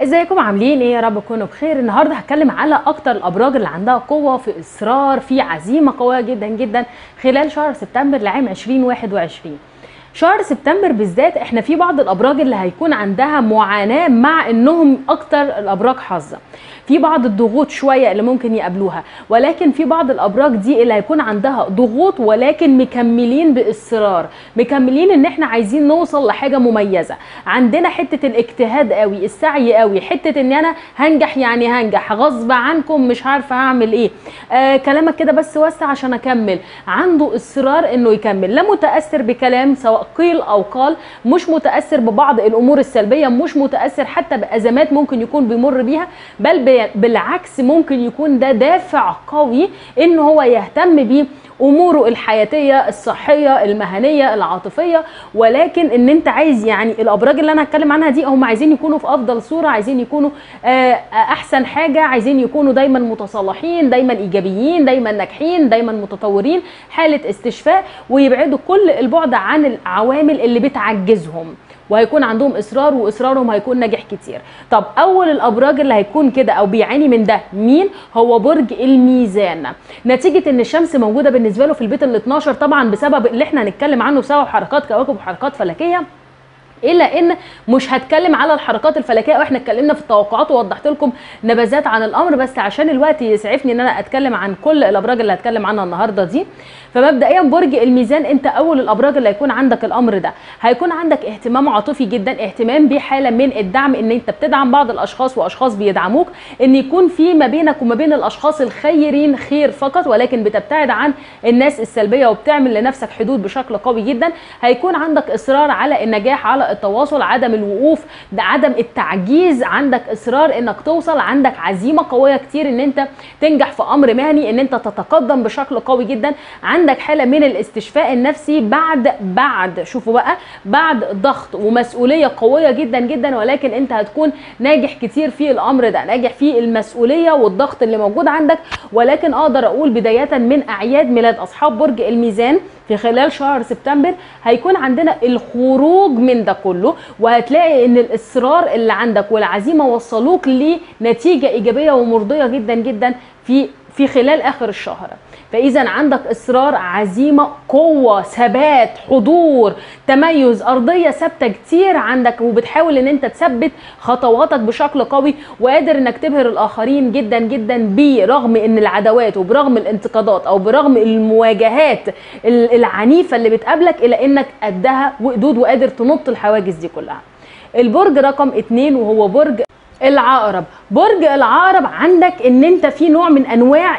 ازيكم عاملين ايه يا رب تكونوا بخير النهارده هتكلم على اكتر الابراج اللي عندها قوه في اصرار في عزيمه قويه جدا جدا خلال شهر سبتمبر لعام 2021 شهر سبتمبر بالذات احنا في بعض الابراج اللي هيكون عندها معاناه مع انهم اكتر الابراج حظا في بعض الضغوط شويه اللي ممكن يقابلوها ولكن في بعض الابراج دي اللي هيكون عندها ضغوط ولكن مكملين باصرار مكملين ان احنا عايزين نوصل لحاجه مميزه عندنا حته الاجتهاد قوي السعي قوي حته ان انا هنجح يعني هنجح غصب عنكم مش عارفه هعمل ايه آه كلامك كده بس وسع عشان اكمل عنده اصرار انه يكمل لا متاثر بكلام سواء قيل او قال مش متاثر ببعض الامور السلبيه مش متاثر حتى بازمات ممكن يكون بيمر بيها بل بالعكس ممكن يكون ده دافع قوي ان هو يهتم بيه اموره الحياتيه الصحيه المهنيه العاطفيه ولكن ان انت عايز يعني الابراج اللي انا هتكلم عنها دي هم عايزين يكونوا في افضل صوره عايزين يكونوا احسن حاجه عايزين يكونوا دايما متصالحين دايما ايجابيين دايما ناجحين دايما متطورين حاله استشفاء ويبعدوا كل البعد عن العوامل اللي بتعجزهم وهيكون عندهم اصرار واصرارهم هيكون ناجح كتير طب اول الابراج اللي هيكون كده او بيعاني من ده مين هو برج الميزان نتيجه ان الشمس موجوده بالنسبه له في البيت ال 12 طبعا بسبب اللي احنا هنتكلم عنه بسبب حركات كواكب وحركات فلكيه الا ان مش هتكلم على الحركات الفلكيه واحنا اتكلمنا في التوقعات ووضحت لكم نبذات عن الامر بس عشان الوقت يسعفني ان انا اتكلم عن كل الابراج اللي هتكلم عنها النهارده دي فمبدئيا برج الميزان انت اول الابراج اللي هيكون عندك الامر ده هيكون عندك اهتمام عاطفي جدا اهتمام بحاله من الدعم ان انت بتدعم بعض الاشخاص واشخاص بيدعموك ان يكون في ما بينك وما بين الاشخاص الخيرين خير فقط ولكن بتبتعد عن الناس السلبيه وبتعمل لنفسك حدود بشكل قوي جدا هيكون عندك اصرار على النجاح على التواصل عدم الوقوف عدم التعجيز عندك اصرار انك توصل عندك عزيمه قويه كتير ان انت تنجح في امر مهني ان انت تتقدم بشكل قوي جدا عندك حاله من الاستشفاء النفسي بعد بعد شوفوا بقى بعد ضغط ومسؤوليه قويه جدا جدا ولكن انت هتكون ناجح كتير في الامر ده ناجح في المسؤوليه والضغط اللي موجود عندك ولكن اقدر اقول بدايه من اعياد ميلاد اصحاب برج الميزان في خلال شهر سبتمبر هيكون عندنا الخروج من ده كله وهتلاقي ان الاصرار اللي عندك والعزيمه وصلوك لنتيجه ايجابيه ومرضيه جدا جدا في في خلال اخر الشهر فاذا عندك اصرار عزيمه قوه ثبات حضور تميز ارضيه ثابته كتير عندك وبتحاول ان انت تثبت خطواتك بشكل قوي وقادر انك تبهر الاخرين جدا جدا برغم ان العداوات وبرغم الانتقادات او برغم المواجهات العنيفه اللي بتقابلك الا انك قدها وقدود وقادر تنط الحواجز دي كلها البرج رقم اتنين وهو برج العقرب برج العقرب عندك ان انت في نوع من انواع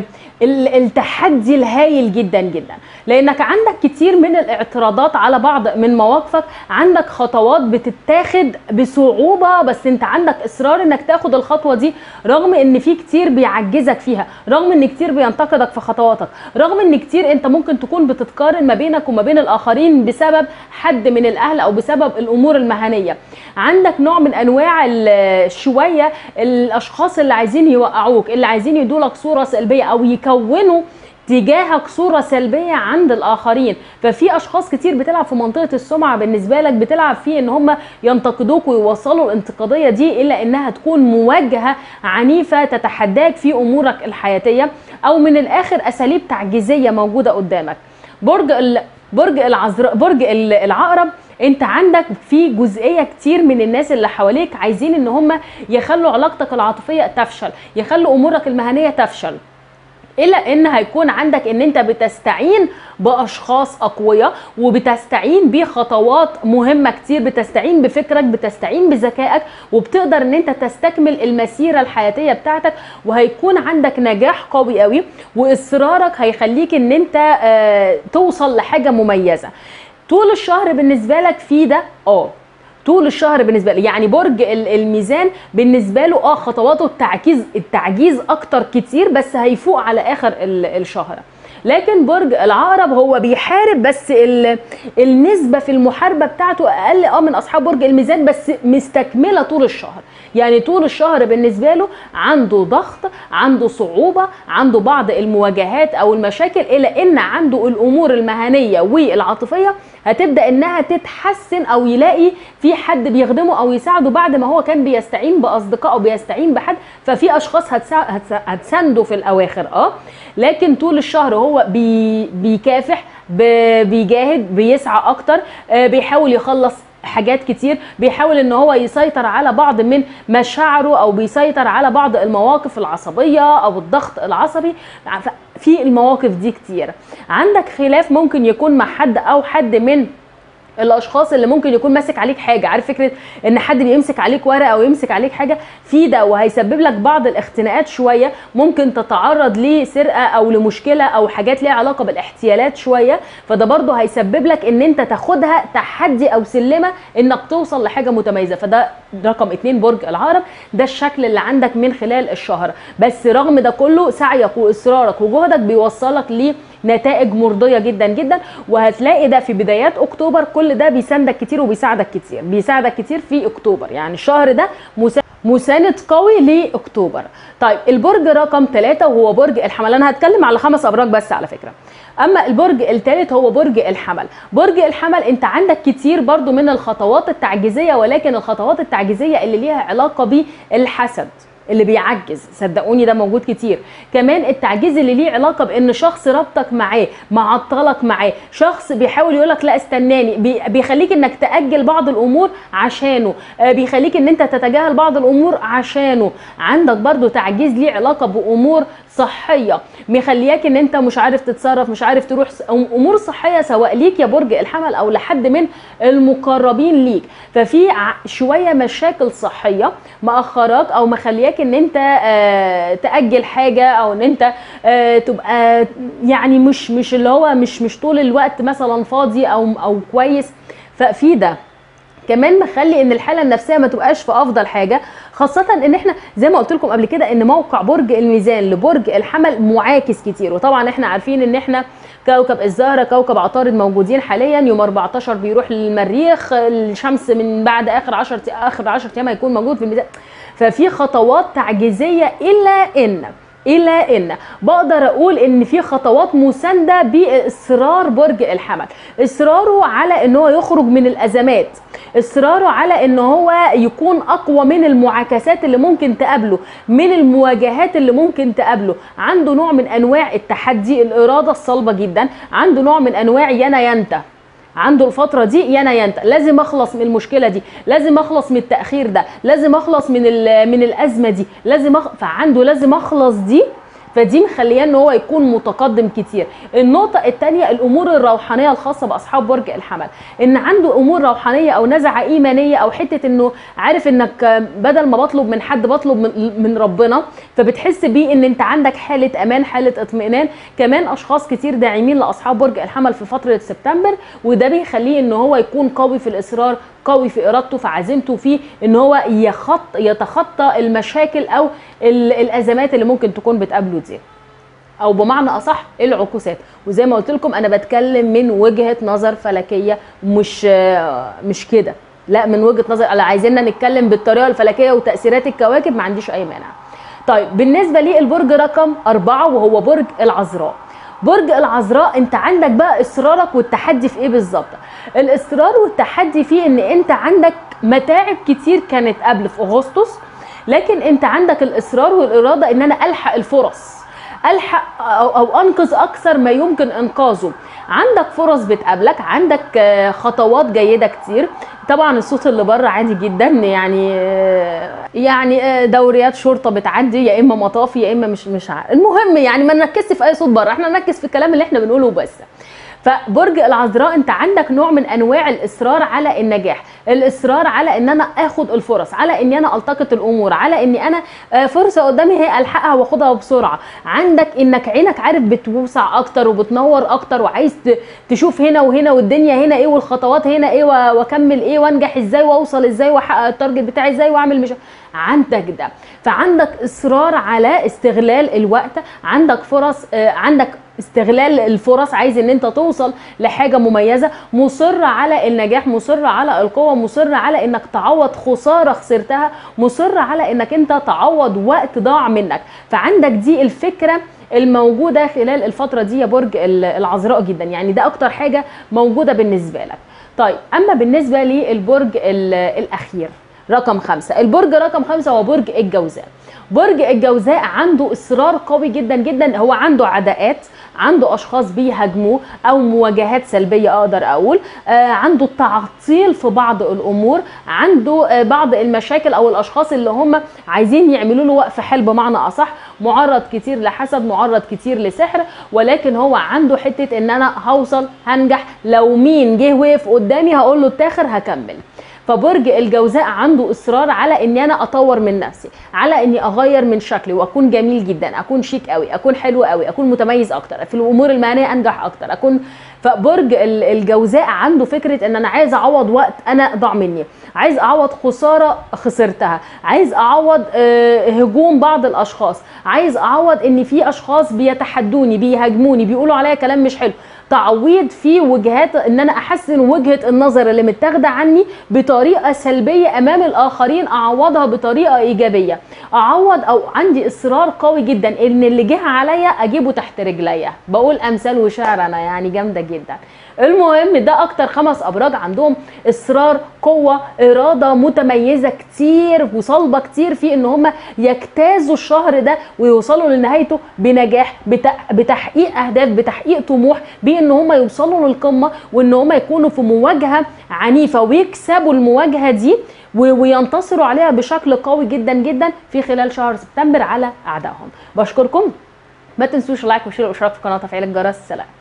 التحدي الهايل جدا جدا لانك عندك كتير من الاعتراضات على بعض من مواقفك عندك خطوات بتتاخد بصعوبه بس انت عندك اصرار انك تاخد الخطوه دي رغم ان في كتير بيعجزك فيها رغم ان كتير بينتقدك في خطواتك رغم ان كتير انت ممكن تكون بتتقارن ما بينك وما بين الاخرين بسبب حد من الاهل او بسبب الامور المهنيه عندك نوع من انواع شويه الاشخاص اللي عايزين يوقعوك اللي عايزين يدولك صوره سلبيه او يكونوا تجاهك صورة سلبية عند الآخرين ففي أشخاص كتير بتلعب في منطقة السمعة بالنسبة لك بتلعب في إن هم ينتقدوك ويوصلوا الانتقادية دي إلا إنها تكون مواجهة عنيفة تتحداك في أمورك الحياتية أو من الآخر أساليب تعجيزية موجودة قدامك برج ال... برج العذراء برج العقرب انت عندك في جزئيه كتير من الناس اللي حواليك عايزين ان هم يخلوا علاقتك العاطفيه تفشل يخلوا امورك المهنيه تفشل الا ان هيكون عندك ان انت بتستعين باشخاص اقوياء وبتستعين بخطوات مهمه كتير بتستعين بفكرك بتستعين بذكائك وبتقدر ان انت تستكمل المسيره الحياتيه بتاعتك وهيكون عندك نجاح قوي قوي واصرارك هيخليك ان انت آه توصل لحاجه مميزه طول الشهر بالنسبه لك في ده اه طول الشهر بالنسبه له يعني برج الميزان بالنسبه له اه خطواته التعجيز التعجيز اكتر كتير بس هيفوق على اخر الشهر لكن برج العقرب هو بيحارب بس النسبه في المحاربه بتاعته اقل اه من اصحاب برج الميزان بس مستكمله طول الشهر يعني طول الشهر بالنسبه له عنده ضغط عنده صعوبه عنده بعض المواجهات او المشاكل الا ان عنده الامور المهنيه والعاطفيه هتبدا انها تتحسن او يلاقي في حد بيخدمه او يساعده بعد ما هو كان بيستعين باصدقاء او بيستعين بحد ففي اشخاص هتسا... هتسا... هتسنده في الاواخر اه لكن طول الشهر هو بي... بيكافح ب... بيجاهد بيسعى اكتر آه بيحاول يخلص حاجات كتير بيحاول ان هو يسيطر على بعض من مشاعره او بيسيطر على بعض المواقف العصبيه او الضغط العصبي في المواقف دي كتير عندك خلاف ممكن يكون مع حد او حد من الاشخاص اللي ممكن يكون ماسك عليك حاجه عارف فكره ان حد بيمسك عليك ورقه او يمسك عليك حاجه في ده وهيسبب لك بعض الاختناقات شويه ممكن تتعرض لسرقه او لمشكله او حاجات ليها علاقه بالاحتيالات شويه فده برضه هيسبب لك ان انت تاخدها تحدي او سلمه انك توصل لحاجه متميزه فده رقم اتنين برج العقرب ده الشكل اللي عندك من خلال الشهر بس رغم ده كله سعيك واصرارك وجهدك بيوصلك لنتائج مرضيه جدا جدا وهتلاقي ده في بدايات اكتوبر كل ده بيساندك كتير وبيساعدك كتير بيساعدك كتير في اكتوبر يعني الشهر ده مساند قوي لاكتوبر طيب البرج رقم ثلاثة وهو برج الحمل انا هتكلم على خمس ابراج بس على فكره اما البرج الثالث هو برج الحمل برج الحمل انت عندك كتير برضو من الخطوات التعجيزيه ولكن الخطوات التعجيزيه اللي ليها علاقه بالحسد اللي بيعجز صدقوني ده موجود كتير كمان التعجيز اللي ليه علاقه بان شخص ربطك معاه معطلك معاه شخص بيحاول يقولك لا استناني بي بيخليك انك تاجل بعض الامور عشانه آه بيخليك ان انت تتجاهل بعض الامور عشانه عندك برضو تعجيز ليه علاقه بامور صحيه مخلياك ان انت مش عارف تتصرف مش عارف تروح امور صحيه سواء ليك يا برج الحمل او لحد من المقربين ليك ففي شويه مشاكل صحيه مأخراك او مخلياك ان انت آه تاجل حاجه او ان انت آه تبقى يعني مش مش اللي هو مش مش طول الوقت مثلا فاضي او او كويس ففي ده كمان مخلي ان الحاله النفسيه ما تبقاش في افضل حاجه خاصه ان احنا زي ما قلت لكم قبل كده ان موقع برج الميزان لبرج الحمل معاكس كتير وطبعا احنا عارفين ان احنا كوكب الزهره كوكب عطارد موجودين حاليا يوم 14 بيروح للمريخ الشمس من بعد اخر 10 اخر 10 ايام هيكون موجود في الميزان ففي خطوات تعجيزيه الا ان الى ان بقدر اقول ان في خطوات مسانده باصرار برج الحمل اصراره على ان هو يخرج من الازمات اصراره على ان هو يكون اقوى من المعاكسات اللي ممكن تقابله من المواجهات اللي ممكن تقابله عنده نوع من انواع التحدي الاراده الصلبه جدا عنده نوع من انواع يانا ينتا عنده الفتره دي يانا ينتا لازم اخلص من المشكله دي لازم اخلص من التاخير ده لازم اخلص من من الازمه دي لازم أخ... فعنده لازم اخلص دي فدي مخلياه ان هو يكون متقدم كتير النقطه الثانيه الامور الروحانيه الخاصه باصحاب برج الحمل ان عنده امور روحانيه او نزعه ايمانيه او حته انه عارف انك بدل ما بطلب من حد بطلب من, من ربنا فبتحس بيه ان انت عندك حاله امان حاله اطمئنان كمان اشخاص كتير داعمين لاصحاب برج الحمل في فتره سبتمبر وده بيخليه ان هو يكون قوي في الاصرار قوي في ارادته في عزيمته في ان هو يخط يتخطى المشاكل او الازمات اللي ممكن تكون بتقابله دي او بمعنى اصح العكوسات وزي ما قلت لكم انا بتكلم من وجهه نظر فلكيه مش مش كده لا من وجهه نظر انا عايزيننا نتكلم بالطريقه الفلكيه وتاثيرات الكواكب ما عنديش اي مانع طيب بالنسبه لي البرج رقم أربعة وهو برج العذراء برج العذراء انت عندك بقى اصرارك والتحدي في ايه بالظبط الاصرار والتحدي فيه ان انت عندك متاعب كتير كانت قبل في اغسطس لكن انت عندك الاصرار والاراده ان انا الحق الفرص الحق أو, او انقذ اكثر ما يمكن انقاذه عندك فرص بتقابلك عندك خطوات جيده كتير طبعا الصوت اللي بره عادي جدا يعني يعني دوريات شرطه بتعدي يا اما مطافي يا اما مش مش عارف المهم يعني ما نركزش في اي صوت بره احنا نركز في الكلام اللي احنا بنقوله بس فبرج العذراء انت عندك نوع من انواع الاصرار على النجاح الاصرار على ان انا اخد الفرص على اني انا التقط الامور على اني انا فرصه قدامي هي الحقها واخدها بسرعه عندك انك عينك عارف بتوسع اكتر وبتنور اكتر وعايز تشوف هنا وهنا والدنيا هنا ايه والخطوات هنا ايه واكمل ايه وانجح ازاي واوصل ازاي واحقق التارجت بتاعي ازاي واعمل مش عندك ده فعندك اصرار على استغلال الوقت عندك فرص عندك استغلال الفرص عايز ان انت توصل لحاجه مميزه مصر على النجاح مصر على القوه مصر على انك تعوض خساره خسرتها مصر على انك انت تعوض وقت ضاع منك فعندك دي الفكره الموجوده خلال الفتره دي يا برج ال- العذراء جدا يعني ده اكتر حاجه موجوده بالنسبه لك طيب اما بالنسبه للبرج ال- الاخير رقم خمسة البرج رقم خمسة هو برج الجوزاء برج الجوزاء عنده اصرار قوي جدا جدا هو عنده عداءات عنده اشخاص بيهاجموه او مواجهات سلبيه اقدر اقول آه عنده تعطيل في بعض الامور عنده آه بعض المشاكل او الاشخاص اللي هم عايزين يعملوا له وقف حل بمعنى اصح معرض كتير لحسد معرض كتير لسحر ولكن هو عنده حته ان انا هوصل هنجح لو مين جه وقف قدامي هقول له اتاخر هكمل فبرج الجوزاء عنده اصرار على اني انا اطور من نفسي على اني اغير من شكلي واكون جميل جدا اكون شيك قوي اكون حلو قوي اكون متميز اكتر في الامور المهنيه انجح اكتر اكون فبرج ال- الجوزاء عنده فكره ان انا عايز اعوض وقت انا ضاع مني عايز اعوض خساره خسرتها عايز اعوض آه، هجوم بعض الاشخاص عايز اعوض ان في اشخاص بيتحدوني بيهاجموني بيقولوا عليا كلام مش حلو تعويض في وجهات ان انا احسن وجهه النظر اللي متاخده عني بطريقه سلبيه امام الاخرين اعوضها بطريقه ايجابيه اعوض او عندي اصرار قوي جدا ان اللي جه عليا اجيبه تحت رجليا بقول امثال وشعر انا يعني جامده جدا المهم ده اكتر خمس ابراج عندهم اصرار قوه اراده متميزه كتير وصلبه كتير في ان هم يجتازوا الشهر ده ويوصلوا لنهايته بنجاح بتح- بتحقيق اهداف بتحقيق طموح بان هم يوصلوا للقمه وان هم يكونوا في مواجهه عنيفه ويكسبوا المواجهه دي و- وينتصروا عليها بشكل قوي جدا جدا في خلال شهر سبتمبر على اعدائهم بشكركم ما تنسوش لايك وشير واشتراك في القناه وتفعيل الجرس سلام